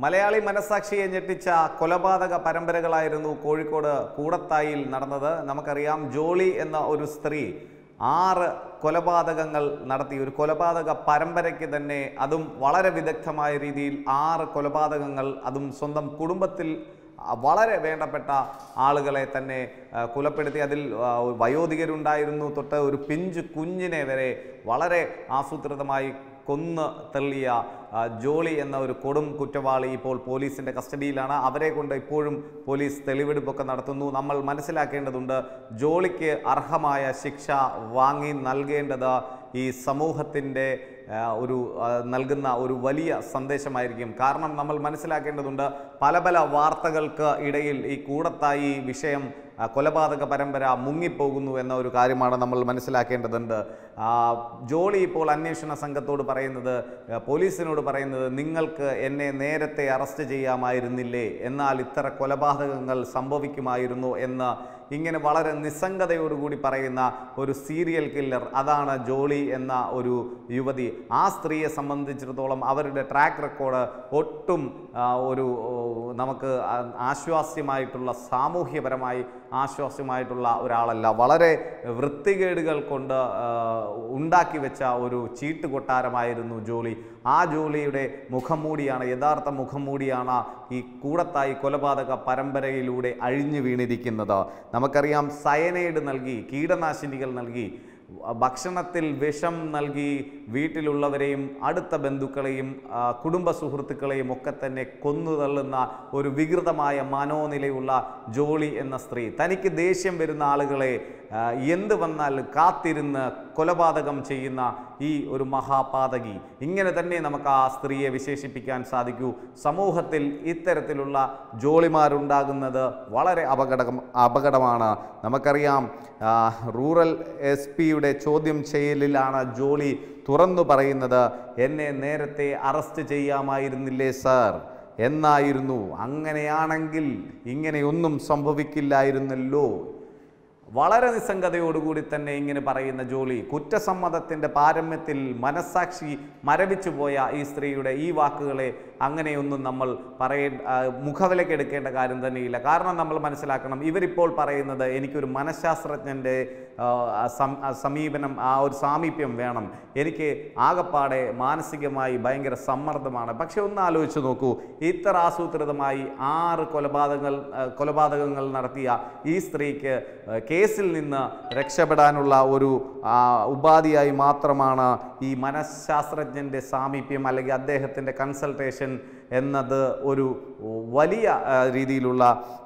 മലയാളി മനസാക്ഷിയെ ഞെട്ടിച്ച കൊലപാതക പരമ്പരകളായിരുന്നു കോഴിക്കോട് കൂടത്തായിൽ നടന്നത് നമുക്കറിയാം ജോളി എന്ന ഒരു സ്ത്രീ ആറ് കൊലപാതകങ്ങൾ നടത്തി ഒരു കൊലപാതക പരമ്പരയ്ക്ക് തന്നെ അതും വളരെ വിദഗ്ധമായ രീതിയിൽ ആറ് കൊലപാതകങ്ങൾ അതും സ്വന്തം കുടുംബത്തിൽ ആ, വളരെ വേണ്ടപ്പെട്ട ആളുകളെ തന്നെ ആ, കൊലപ്പെടുത്തി അതിൽ ആ, വയോധികരുണ്ടായിരുന്നു തൊട്ട് ഒരു പിഞ്ചു കുഞ്ഞിനെ വരെ വളരെ ആസൂത്രിതമായി കൊന്ന് തള്ളിയ ആ, ജോളി എന്ന ഒരു കൊടും കുറ്റവാളി ഇപ്പോൾ പോലീസിന്റെ കസ്റ്റഡിയിലാണ് അവരെ കൊണ്ട് ഇപ്പോഴും പോലീസ് തെളിവെടുപ്പൊക്കെ നടത്തുന്നു നമ്മൾ മനസ്സിലാക്കേണ്ടതുണ്ട് ജോളിക്ക് അർഹമായ ശിക്ഷ വാങ്ങി നൽകേണ്ടത് ഈ സമൂഹത്തിൻ്റെ ആ, ഒരു ആ, നൽകുന്ന ഒരു വലിയ സന്ദേശമായിരിക്കും കാരണം നമ്മൾ മനസ്സിലാക്കേണ്ടതുണ്ട് പല പല വാർത്തകൾക്ക് ഇടയിൽ ഈ കൂടത്തായി വിഷയം ആ, കൊലപാതക പരമ്പര മുങ്ങിപ്പോകുന്നു എന്ന ഒരു കാര്യമാണ് നമ്മൾ മനസ്സിലാക്കേണ്ടതുണ്ട് ആ, ജോളി ഇപ്പോൾ അന്വേഷണ സംഘത്തോട് പറയുന്നത് ആ, പോലീസിനോട് പറയുന്നത് നിങ്ങൾക്ക് എന്നെ നേരത്തെ അറസ്റ്റ് ചെയ്യാമായിരുന്നില്ലേ എന്നാൽ ഇത്തര കൊലപാതകങ്ങൾ സംഭവിക്കുമായിരുന്നു എന്ന് ഇങ്ങനെ വളരെ നിസ്സംഗതയോടുകൂടി പറയുന്ന ഒരു സീരിയൽ കില്ലർ അതാണ് ജോളി എന്ന ഒരു യുവതി ആ സ്ത്രീയെ സംബന്ധിച്ചിടത്തോളം അവരുടെ ട്രാക്ക് റെക്കോർഡ് ഒട്ടും ആ, ഒരു ഓ, നമുക്ക് ആ- ആശ്വാസ്യമായിട്ടുള്ള സാമൂഹ്യപരമായി ആശ്വാസ്യമായിട്ടുള്ള ഒരാളല്ല വളരെ വൃത്തികേടുകൾ കൊണ്ട് ആ, ഉണ്ടാക്കി വെച്ച ഒരു ചീട്ട് കൊട്ടാരമായിരുന്നു ജോലി ആ ജോലിയുടെ മുഖംമൂടിയാണ് യഥാർത്ഥ മുഖംമൂടിയാണ് ഈ കൂടത്തായി കൊലപാതക പരമ്പരയിലൂടെ അഴിഞ്ഞു വീണിരിക്കുന്നത് നമുക്കറിയാം സയനൈഡ് നൽകി കീടനാശിനികൾ നൽകി ഭക്ഷണത്തിൽ വിഷം നൽകി വീട്ടിലുള്ളവരെയും അടുത്ത ബന്ധുക്കളെയും ആ, കുടുംബ സുഹൃത്തുക്കളെയും ഒക്കെ തന്നെ കൊന്നു തള്ളുന്ന ഒരു വികൃതമായ മനോനിലയുള്ള ജോളി എന്ന സ്ത്രീ തനിക്ക് ദേഷ്യം വരുന്ന ആളുകളെ ആ, എന്ത് വന്നാലും കാത്തിരുന്ന് കൊലപാതകം ചെയ്യുന്ന ഈ ഒരു മഹാപാതകി ഇങ്ങനെ തന്നെ നമുക്ക് ആ സ്ത്രീയെ വിശേഷിപ്പിക്കാൻ സാധിക്കൂ സമൂഹത്തിൽ ഇത്തരത്തിലുള്ള ജോളിമാരുണ്ടാകുന്നത് വളരെ അപകടം അപകടമാണ് നമുക്കറിയാം ആ, റൂറൽ എസ് പിയുടെ ചോദ്യം ചെയ്യലിലാണ് ജോളി തുറന്നു പറയുന്നത് എന്നെ നേരത്തെ അറസ്റ്റ് ചെയ്യാമായിരുന്നില്ലേ സാർ എന്നായിരുന്നു അങ്ങനെയാണെങ്കിൽ ഇങ്ങനെയൊന്നും സംഭവിക്കില്ലായിരുന്നല്ലോ വളരെ നിസ്സംഗതയോടുകൂടി തന്നെ ഇങ്ങനെ പറയുന്ന ജോലി കുറ്റസമ്മതത്തിൻ്റെ പാരമ്യത്തിൽ മനസ്സാക്ഷി മരവിച്ചു പോയ ഈ സ്ത്രീയുടെ ഈ വാക്കുകളെ അങ്ങനെയൊന്നും നമ്മൾ പറയേ ആ, മുഖവിലയ്ക്ക് എടുക്കേണ്ട കാര്യം തന്നെയില്ല കാരണം നമ്മൾ മനസ്സിലാക്കണം ഇവരിപ്പോൾ പറയുന്നത് എനിക്കൊരു മനഃശാസ്ത്രജ്ഞൻ്റെ ആ, സം- ആ, സമീപനം ആ ഒരു സാമീപ്യം വേണം എനിക്ക് ആകപ്പാടെ മാനസികമായി ഭയങ്കര സമ്മർദ്ദമാണ് പക്ഷെ ഒന്ന് ആലോചിച്ച് നോക്കൂ ഇത്ര ആസൂത്രിതമായി ആറ് കൊലപാതകങ്ങൾ ആ, കൊലപാതകങ്ങൾ നടത്തിയ ഈ സ്ത്രീക്ക് ആ, കേസിൽ നിന്ന് രക്ഷപ്പെടാനുള്ള ഒരു ആ, ഉപാധിയായി മാത്രമാണ് ഈ മനഃശാസ്ത്രജ്ഞൻ്റെ സാമീപ്യം അല്ലെങ്കിൽ അദ്ദേഹത്തിൻ്റെ കൺസൾട്ടേഷൻ എന്നത് ഒരു വലിയ ആ, രീതിയിലുള്ള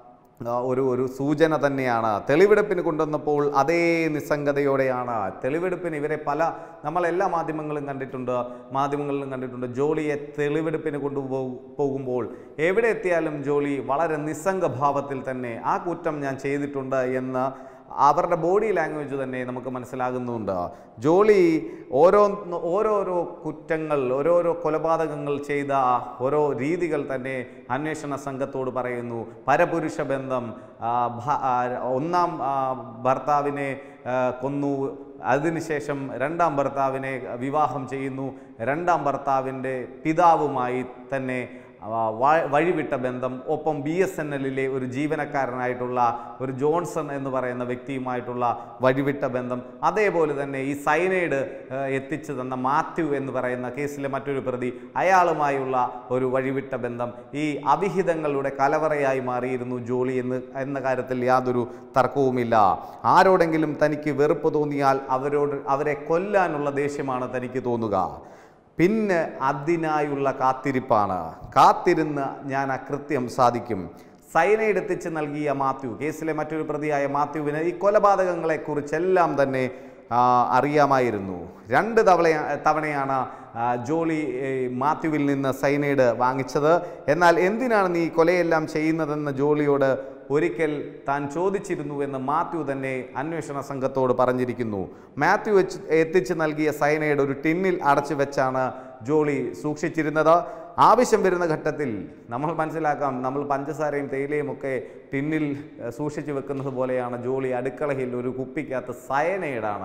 ആ, ഒരു ഒരു സൂചന തന്നെയാണ് തെളിവെടുപ്പിന് കൊണ്ടുവന്നപ്പോൾ അതേ നിസ്സംഗതയോടെയാണ് തെളിവെടുപ്പിന് ഇവരെ പല നമ്മൾ എല്ലാ മാധ്യമങ്ങളും കണ്ടിട്ടുണ്ട് മാധ്യമങ്ങളിലും കണ്ടിട്ടുണ്ട് ജോളിയെ തെളിവെടുപ്പിന് കൊണ്ടുപോ പോകുമ്പോൾ എവിടെ എത്തിയാലും ജോളി വളരെ നിസ്സംഗ ഭാവത്തിൽ തന്നെ ആ കുറ്റം ഞാൻ ചെയ്തിട്ടുണ്ട് എന്ന് അവരുടെ ബോഡി ലാംഗ്വേജ് തന്നെ നമുക്ക് മനസ്സിലാകുന്നുണ്ട് ജോളി ഓരോ ഓരോരോ കുറ്റങ്ങൾ ഓരോരോ കൊലപാതകങ്ങൾ ചെയ്ത ഓരോ രീതികൾ തന്നെ അന്വേഷണ സംഘത്തോട് പറയുന്നു പരപുരുഷ ബന്ധം ആ, ഭ- ആ, ഒന്നാം ആ, ഭർത്താവിനെ ആ, കൊന്നു അതിനുശേഷം രണ്ടാം ഭർത്താവിനെ വിവാഹം ചെയ്യുന്നു രണ്ടാം ഭർത്താവിൻ്റെ പിതാവുമായി തന്നെ ആ, വ- വഴിവിട്ട ബന്ധം ഒപ്പം ബി എസ് എൻ എല്ലിലെ ഒരു ജീവനക്കാരനായിട്ടുള്ള ഒരു ജോൺസൺ എന്ന് പറയുന്ന വ്യക്തിയുമായിട്ടുള്ള വഴിവിട്ട ബന്ധം അതേപോലെ തന്നെ ഈ സൈനൈഡ് ആ, എത്തിച്ചു തന്ന മാത്യു എന്ന് പറയുന്ന കേസിലെ മറ്റൊരു പ്രതി അയാളുമായുള്ള ഒരു വഴിവിട്ട ബന്ധം ഈ അവിഹിതങ്ങളുടെ കലവറയായി മാറിയിരുന്നു ജോലി എന്ന് എന്ന കാര്യത്തിൽ യാതൊരു തർക്കവുമില്ല ആരോടെങ്കിലും തനിക്ക് വെറുപ്പ് തോന്നിയാൽ അവരോട് അവരെ കൊല്ലാനുള്ള ദേഷ്യമാണ് തനിക്ക് തോന്നുക പിന്നെ അതിനായുള്ള കാത്തിരിപ്പാണ് കാത്തിരുന്ന് ഞാൻ ആ കൃത്യം സാധിക്കും സൈനൈഡ് എത്തിച്ച് നൽകിയ മാത്യു കേസിലെ മറ്റൊരു പ്രതിയായ മാത്യുവിന് ഈ കൊലപാതകങ്ങളെക്കുറിച്ചെല്ലാം തന്നെ ആ, അറിയാമായിരുന്നു രണ്ട് തവണ തവണയാണ് ആ, ജോളി ഏ, മാത്യുവിൽ നിന്ന് സൈനൈഡ് വാങ്ങിച്ചത് എന്നാൽ എന്തിനാണ് നീ കൊലയെല്ലാം ചെയ്യുന്നതെന്ന് ജോളിയോട് ഒരിക്കൽ താൻ ചോദിച്ചിരുന്നു എന്ന് മാത്യു തന്നെ അന്വേഷണ സംഘത്തോട് പറഞ്ഞിരിക്കുന്നു മാത്യു വെച്ച് എത്തിച്ച് നൽകിയ സൈനൈഡ് ഒരു ടിന്നിൽ അടച്ചു വെച്ചാണ് ജോളി സൂക്ഷിച്ചിരുന്നത് ആവശ്യം വരുന്ന ഘട്ടത്തിൽ നമ്മൾ മനസ്സിലാക്കാം നമ്മൾ പഞ്ചസാരയും തേയിലയും ഒക്കെ ടിന്നിൽ ഏഹ്, സൂക്ഷിച്ചു വെക്കുന്നത് പോലെയാണ് ജോളി അടുക്കളയിൽ ഒരു കുപ്പിക്കകത്ത് സയനൈഡാണ്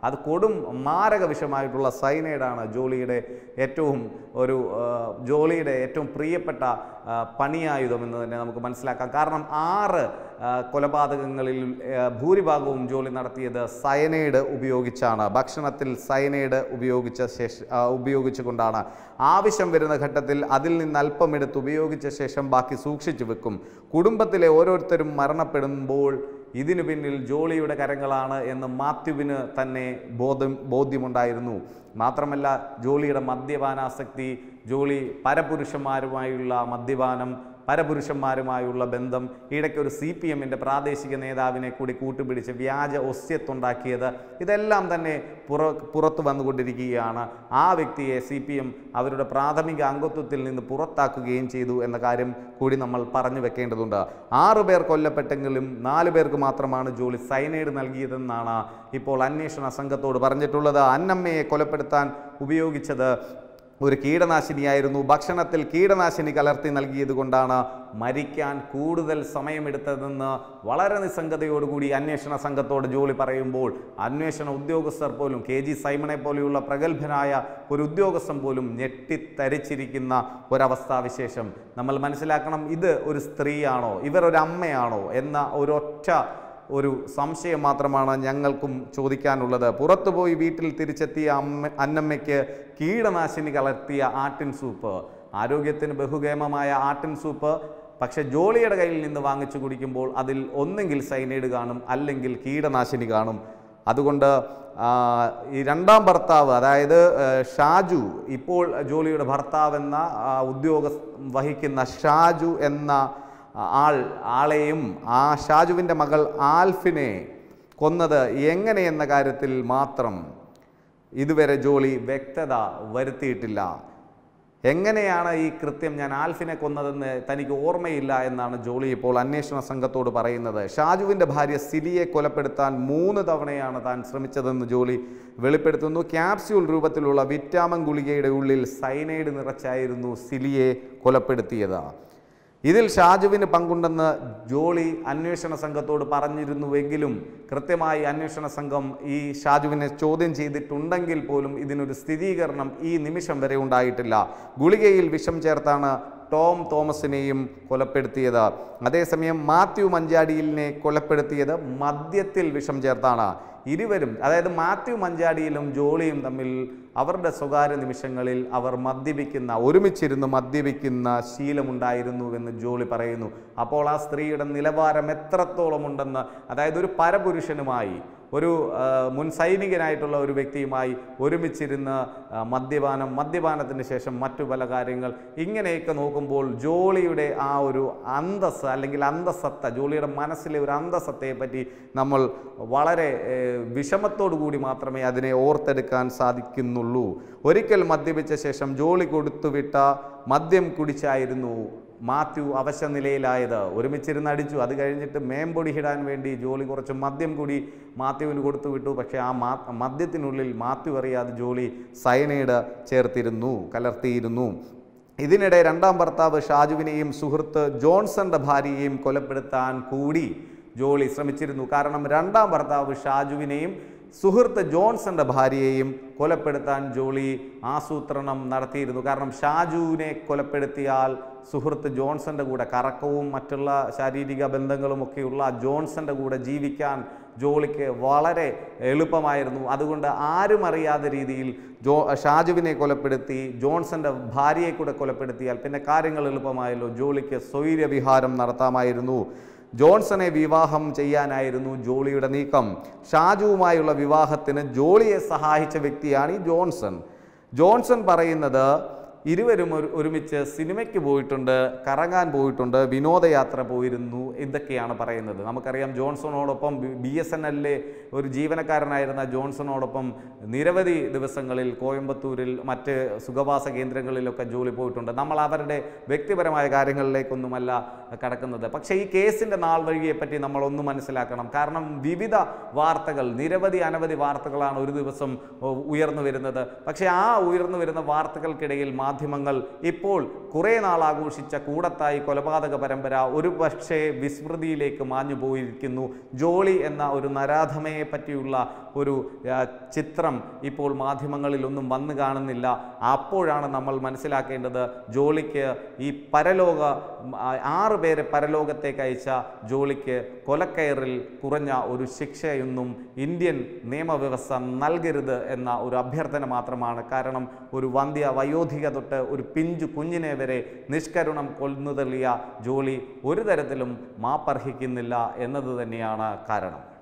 അത് കൊടും മാരക വിഷമായിട്ടുള്ള സൈനൈഡാണ് ജോളിയുടെ ഏറ്റവും ഒരു ആ, ജോളിയുടെ ഏറ്റവും പ്രിയപ്പെട്ട ആ, പണിയായുധം എന്ന് തന്നെ നമുക്ക് മനസ്സിലാക്കാം കാരണം ആറ് ആ, കൊലപാതകങ്ങളിൽ ആ, ഭൂരിഭാഗവും ജോലി നടത്തിയത് സയനൈഡ് ഉപയോഗിച്ചാണ് ഭക്ഷണത്തിൽ സയനൈഡ് ഉപയോഗിച്ച ശേഷം ആ, ഉപയോഗിച്ചുകൊണ്ടാണ് ആവശ്യം വരുന്ന ഘട്ടത്തിൽ അതിൽ നിന്ന് അല്പം എടുത്ത് ഉപയോഗിച്ച ശേഷം ബാക്കി സൂക്ഷിച്ചു വെക്കും കുടുംബത്തിലെ ഓരോരുത്തരും മരണപ്പെടുമ്പോൾ ഇതിനു പിന്നിൽ ജോളിയുടെ കരങ്ങളാണ് എന്ന് മാത്യുവിന് തന്നെ ബോധം ബോധ്യമുണ്ടായിരുന്നു മാത്രമല്ല ജോളിയുടെ മദ്യപാനാസക്തി ജോളി പരപുരുഷന്മാരുമായുള്ള മദ്യപാനം പരപുരുഷന്മാരുമായുള്ള ബന്ധം ഇടയ്ക്ക് ഒരു സി പി എമ്മിൻ്റെ പ്രാദേശിക നേതാവിനെ കൂടി കൂട്ടുപിടിച്ച് വ്യാജ ഒസ്യത്തുണ്ടാക്കിയത് ഇതെല്ലാം തന്നെ പുറ പുറത്തു വന്നുകൊണ്ടിരിക്കുകയാണ് ആ വ്യക്തിയെ സി പി എം അവരുടെ പ്രാഥമിക അംഗത്വത്തിൽ നിന്ന് പുറത്താക്കുകയും ചെയ്തു എന്ന കാര്യം കൂടി നമ്മൾ പറഞ്ഞു വെക്കേണ്ടതുണ്ട് ആറു പേർ കൊല്ലപ്പെട്ടെങ്കിലും നാല് പേർക്ക് മാത്രമാണ് ജോലി സൈനൈഡ് നൽകിയതെന്നാണ് ഇപ്പോൾ അന്വേഷണ സംഘത്തോട് പറഞ്ഞിട്ടുള്ളത് അന്നമ്മയെ കൊലപ്പെടുത്താൻ ഉപയോഗിച്ചത് ഒരു കീടനാശിനിയായിരുന്നു ഭക്ഷണത്തിൽ കീടനാശിനി കലർത്തി നൽകിയത് കൊണ്ടാണ് മരിക്കാൻ കൂടുതൽ സമയമെടുത്തതെന്ന് വളരെ നിസ്സംഗതയോടുകൂടി അന്വേഷണ സംഘത്തോട് ജോലി പറയുമ്പോൾ അന്വേഷണ ഉദ്യോഗസ്ഥർ പോലും കെ ജി സൈമണെ പോലെയുള്ള പ്രഗത്ഭനായ ഒരു ഉദ്യോഗസ്ഥൻ പോലും ഞെട്ടിത്തരിച്ചിരിക്കുന്ന ഒരവസ്ഥാവിശേഷം നമ്മൾ മനസ്സിലാക്കണം ഇത് ഒരു സ്ത്രീയാണോ ഇവർ ഒരു അമ്മയാണോ എന്ന ഒരൊറ്റ ഒരു സംശയം മാത്രമാണ് ഞങ്ങൾക്കും ചോദിക്കാനുള്ളത് പുറത്തുപോയി വീട്ടിൽ തിരിച്ചെത്തിയ അമ്മ അന്നമ്മയ്ക്ക് കീടനാശിനി കലർത്തിയ ആട്ടിൻ സൂപ്പ് ആരോഗ്യത്തിന് ബഹുഗേമമായ ആട്ടിൻ സൂപ്പ് പക്ഷെ ജോളിയുടെ കയ്യിൽ നിന്ന് വാങ്ങിച്ചു കുടിക്കുമ്പോൾ അതിൽ ഒന്നെങ്കിൽ സൈനൈഡ് കാണും അല്ലെങ്കിൽ കീടനാശിനി കാണും അതുകൊണ്ട് ആ, ഈ രണ്ടാം ഭർത്താവ് അതായത് ആ, ഷാജു ഇപ്പോൾ ജോളിയുടെ ഭർത്താവെന്ന ആ, ഉദ്യോഗ വഹിക്കുന്ന ഷാജു എന്ന ആൾ ആളെയും ആ ഷാജുവിൻ്റെ മകൾ ആൽഫിനെ കൊന്നത് എങ്ങനെയെന്ന കാര്യത്തിൽ മാത്രം ഇതുവരെ ജോളി വ്യക്തത വരുത്തിയിട്ടില്ല എങ്ങനെയാണ് ഈ കൃത്യം ഞാൻ ആൽഫിനെ കൊന്നതെന്ന് തനിക്ക് ഓർമ്മയില്ല എന്നാണ് ജോളി ഇപ്പോൾ അന്വേഷണ സംഘത്തോട് പറയുന്നത് ഷാജുവിൻ്റെ ഭാര്യ സിലിയെ കൊലപ്പെടുത്താൻ മൂന്ന് തവണയാണ് താൻ ശ്രമിച്ചതെന്ന് ജോളി വെളിപ്പെടുത്തുന്നു ക്യാപ്സ്യൂൾ രൂപത്തിലുള്ള വിറ്റാമിൻ ഗുളികയുടെ ഉള്ളിൽ സൈനൈഡ് നിറച്ചായിരുന്നു സിലിയെ കൊലപ്പെടുത്തിയത് ഇതിൽ ഷാജുവിന് പങ്കുണ്ടെന്ന് ജോളി അന്വേഷണ സംഘത്തോട് പറഞ്ഞിരുന്നുവെങ്കിലും കൃത്യമായി അന്വേഷണ സംഘം ഈ ഷാജുവിനെ ചോദ്യം ചെയ്തിട്ടുണ്ടെങ്കിൽ പോലും ഇതിനൊരു സ്ഥിരീകരണം ഈ നിമിഷം വരെ ഉണ്ടായിട്ടില്ല ഗുളികയിൽ വിഷം ചേർത്താണ് ടോം തോമസിനെയും കൊലപ്പെടുത്തിയത് അതേസമയം മാത്യു മഞ്ചാടിയിലിനെ കൊലപ്പെടുത്തിയത് മദ്യത്തിൽ വിഷം ചേർത്താണ് ഇരുവരും അതായത് മാത്യു മഞ്ചാടിയിലും ജോളിയും തമ്മിൽ അവരുടെ സ്വകാര്യ നിമിഷങ്ങളിൽ അവർ മദ്യപിക്കുന്ന ഒരുമിച്ചിരുന്ന് മദ്യപിക്കുന്ന ശീലമുണ്ടായിരുന്നുവെന്ന് ജോളി പറയുന്നു അപ്പോൾ ആ സ്ത്രീയുടെ നിലവാരം എത്രത്തോളം ഉണ്ടെന്ന് അതായത് ഒരു പരപുരുഷനുമായി ഒരു ആ, മുൻ സൈനികനായിട്ടുള്ള ഒരു വ്യക്തിയുമായി ഒരുമിച്ചിരുന്ന് ആ, മദ്യപാനം മദ്യപാനത്തിന് ശേഷം മറ്റു പല കാര്യങ്ങൾ ഇങ്ങനെയൊക്കെ നോക്കുമ്പോൾ ജോളിയുടെ ആ ഒരു അന്തസ് അല്ലെങ്കിൽ അന്തസത്ത ജോളിയുടെ മനസ്സിലെ ഒരു അന്തസത്തയെ പറ്റി നമ്മൾ വളരെ ഏഹ്, വിഷമത്തോടു കൂടി മാത്രമേ അതിനെ ഓർത്തെടുക്കാൻ സാധിക്കുന്നുള്ളൂ ഒരിക്കൽ മദ്യപിച്ച ശേഷം ജോളി കൊടുത്തുവിട്ട മദ്യം കുടിച്ചായിരുന്നു മാത്യു അവശനിലയിലായത് ഒരുമിച്ചിരുന്ന് അടിച്ചു അത് കഴിഞ്ഞിട്ട് മേമ്പൊടി ഇടാൻ വേണ്ടി ജോലി കുറച്ച് മദ്യം കൂടി മാത്യുവിന് കൊടുത്തു വിട്ടു പക്ഷേ ആ മാ മദ്യത്തിനുള്ളിൽ മാത്യു അറിയാതെ ജോലി സയനൈഡ് ചേർത്തിരുന്നു കലർത്തിയിരുന്നു ഇതിനിടെ രണ്ടാം ഭർത്താവ് ഷാജുവിനെയും സുഹൃത്ത് ജോൺസന്റെ ഭാര്യയെയും കൊലപ്പെടുത്താൻ കൂടി ജോളി ശ്രമിച്ചിരുന്നു കാരണം രണ്ടാം ഭർത്താവ് ഷാജുവിനെയും സുഹൃത്ത് ജോൺസന്റെ ഭാര്യയെയും കൊലപ്പെടുത്താൻ ജോളി ആസൂത്രണം നടത്തിയിരുന്നു കാരണം ഷാജുവിനെ കൊലപ്പെടുത്തിയാൽ സുഹൃത്ത് ജോൺസന്റെ കൂടെ കറക്കവും മറ്റുള്ള ശാരീരിക ബന്ധങ്ങളും ഒക്കെയുള്ള ജോൺസന്റെ കൂടെ ജീവിക്കാൻ ജോളിക്ക് വളരെ എളുപ്പമായിരുന്നു അതുകൊണ്ട് ആരും അറിയാത്ത രീതിയിൽ ജോ ഷാജുവിനെ കൊലപ്പെടുത്തി ജോൺസന്റെ ഭാര്യയെ കൂടെ കൊലപ്പെടുത്തിയാൽ പിന്നെ കാര്യങ്ങൾ എളുപ്പമായല്ലോ ജോളിക്ക് സ്വൈര്യവിഹാരം നടത്താമായിരുന്നു ജോൺസനെ വിവാഹം ചെയ്യാനായിരുന്നു ജോളിയുടെ നീക്കം ഷാജുവുമായുള്ള വിവാഹത്തിന് ജോളിയെ സഹായിച്ച വ്യക്തിയാണ് ഈ ജോൺസൺ ജോൺസൺ പറയുന്നത് ഇരുവരും ഒരു ഒരുമിച്ച് സിനിമയ്ക്ക് പോയിട്ടുണ്ട് കറങ്ങാൻ പോയിട്ടുണ്ട് വിനോദയാത്ര പോയിരുന്നു ഇതൊക്കെയാണ് പറയുന്നത് നമുക്കറിയാം ജോൺസണോടൊപ്പം ബി എസ് എൻ എല്ലിലെ ഒരു ജീവനക്കാരനായിരുന്ന ജോൺസണോടൊപ്പം നിരവധി ദിവസങ്ങളിൽ കോയമ്പത്തൂരിൽ മറ്റ് സുഖവാസ കേന്ദ്രങ്ങളിലൊക്കെ ജോലി പോയിട്ടുണ്ട് നമ്മൾ അവരുടെ വ്യക്തിപരമായ കാര്യങ്ങളിലേക്കൊന്നുമല്ല കടക്കുന്നത് പക്ഷേ ഈ കേസിൻ്റെ നാൾ വഴിയെ പറ്റി നമ്മളൊന്ന് മനസ്സിലാക്കണം കാരണം വിവിധ വാർത്തകൾ നിരവധി അനവധി വാർത്തകളാണ് ഒരു ദിവസം ഉ- ഉയർന്നു വരുന്നത് പക്ഷേ ആ ഉയർന്നു വരുന്ന വാർത്തകൾക്കിടയിൽ മാധ്യമങ്ങൾ ഇപ്പോൾ കുറേ നാൾ ആഘോഷിച്ച കൂടത്തായി കൊലപാതക പരമ്പര ഒരു പക്ഷേ വിസ്മൃതിയിലേക്ക് മാഞ്ഞു പോയിരിക്കുന്നു ജോളി എന്ന ഒരു നരാധമയെ പറ്റിയുള്ള ഒരു ആ, ചിത്രം ഇപ്പോൾ മാധ്യമങ്ങളിലൊന്നും വന്നു കാണുന്നില്ല അപ്പോഴാണ് നമ്മൾ മനസ്സിലാക്കേണ്ടത് ജോളിക്ക് ഈ പരലോക ആ, ആറ് പേരെ പരലോകത്തേക്ക് അയച്ച ജോളിക്ക് കൊലക്കയറിൽ കുറഞ്ഞ ഒരു ശിക്ഷയൊന്നും ഇന്ത്യൻ നിയമവ്യവസ്ഥ നൽകരുത് എന്ന ഒരു അഭ്യർത്ഥന മാത്രമാണ് കാരണം ഒരു വന്ധ്യ വയോധിക തൊട്ട് ഒരു പിഞ്ചു കുഞ്ഞിനെ വരെ നിഷ്കരുണം കൊന്നുതള്ളിയ ജോളി ഒരു തരത്തിലും മാപ്പർഹിക്കുന്നില്ല എന്നത് തന്നെയാണ് കാരണം